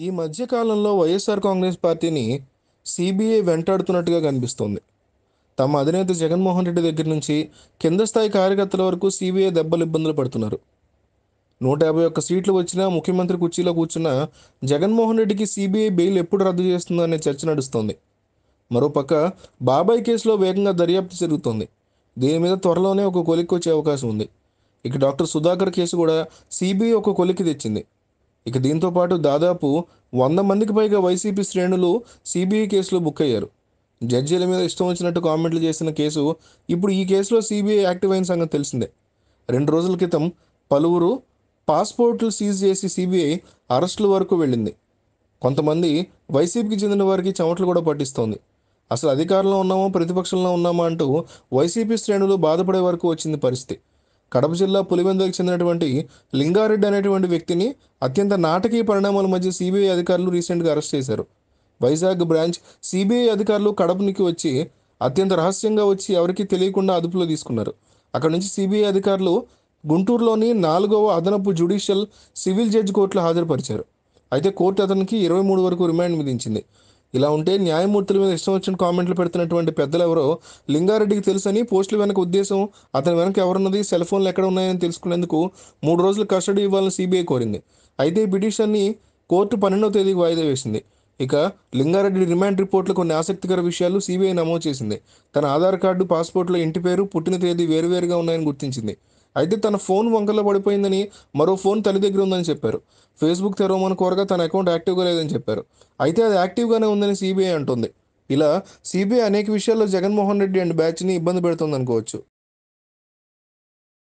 ఈ మధ్య కాలంలో వైఎస్ఆర్ కాంగ్రెస్ పార్టీని సిబిఐ వెంటాడుతున్నట్టుగా కనిపిస్తోంది తమ అధినేత జగన్మోహన్ రెడ్డి దగ్గర నుంచి కింద స్థాయి కార్యకర్తల వరకు సిబిఐ దెబ్బలు ఇబ్బందులు పడుతున్నారు నూట యాభై ఒక్క సీట్లు వచ్చినా ముఖ్యమంత్రి కుర్చీలో కూర్చున్న జగన్మోహన్ రెడ్డికి సిబిఐ బెయిల్ ఎప్పుడు రద్దు చేస్తుందో అనే చర్చ నడుస్తోంది మరోపక్క బాబాయ్ కేసులో వేగంగా దర్యాప్తు జరుగుతోంది దీని మీద త్వరలోనే ఒక కొలిక్కి వచ్చే అవకాశం ఉంది ఇక డాక్టర్ సుధాకర్ కేసు కూడా సిబిఐ ఒక కొలిక్కి తెచ్చింది ఇక దీంతో పాటు దాదాపు వంద మందికి పైగా వైసీపీ శ్రేణులు సిబిఐ కేసులో బుక్ అయ్యారు జడ్జీల మీద ఇష్టం వచ్చినట్టు కామెంట్లు చేసిన కేసు ఇప్పుడు ఈ కేసులో సిబిఐ యాక్టివ్ అయిన సంగతి తెలిసిందే రెండు రోజుల క్రితం పలువురు పాస్పోర్ట్లు సీజ్ చేసి సిబిఐ అరెస్టుల వరకు వెళ్ళింది కొంతమంది వైసీపీకి చెందిన వారికి చెమటలు కూడా పట్టిస్తోంది అసలు అధికారంలో ఉన్నామో ప్రతిపక్షంలో ఉన్నామా అంటూ వైసీపీ శ్రేణులు బాధపడే వరకు వచ్చింది పరిస్థితి కడప జిల్లా పులివెందులకు చెందినటువంటి లింగారెడ్డి అనేటువంటి వ్యక్తిని అత్యంత నాటకీయ పరిణామాల మధ్య సిబిఐ అధికారులు రీసెంట్గా అరెస్ట్ చేశారు వైజాగ్ బ్రాంచ్ సిబిఐ అధికారులు కడపనికి వచ్చి అత్యంత రహస్యంగా వచ్చి ఎవరికీ తెలియకుండా అదుపులో తీసుకున్నారు అక్కడ నుంచి సిబిఐ అధికారులు గుంటూరులోని నాలుగవ అదనపు జ్యుడిషియల్ సివిల్ జడ్జి కోర్టులో హాజరుపరిచారు అయితే కోర్టు అతనికి ఇరవై మూడు వరకు రిమాండ్ విధించింది ఇలా ఉంటే న్యాయమూర్తుల మీద ఇష్టం వచ్చిన కామెంట్లు పెడుతున్నటువంటి పెద్దలు ఎవరో లింగారెడ్డికి తెలుసని పోస్టుల వెనక ఉద్దేశం అతని వెనక ఎవరున్నది సెల్ ఫోన్లు ఎక్కడ ఉన్నాయని తెలుసుకునేందుకు మూడు రోజులు కస్టడీ ఇవ్వాలని సిబిఐ కోరింది అయితే ఈ పిటిషన్ని కోర్టు పన్నెండవ తేదీకి వాయిదా వేసింది ఇక లింగారెడ్డి రిమాండ్ రిపోర్ట్లో కొన్ని ఆసక్తికర విషయాలు సిబిఐ నమోదు చేసింది తన ఆధార్ కార్డు పాస్పోర్ట్లో ఇంటి పేరు పుట్టిన తేదీ వేరువేరుగా ఉన్నాయని గుర్తించింది అయితే తన ఫోన్ వంకలో పడిపోయిందని మరో ఫోన్ తల్లి దగ్గర ఉందని చెప్పారు ఫేస్బుక్ తెరవమని కోరగా తన అకౌంట్ యాక్టివ్గా లేదని చెప్పారు అయితే అది యాక్టివ్గానే ఉందని సిబిఐ అంటుంది ఇలా సిబిఐ అనేక విషయాల్లో జగన్మోహన్ రెడ్డి అండ్ బ్యాచ్ని ఇబ్బంది పెడుతుంది అనుకోవచ్చు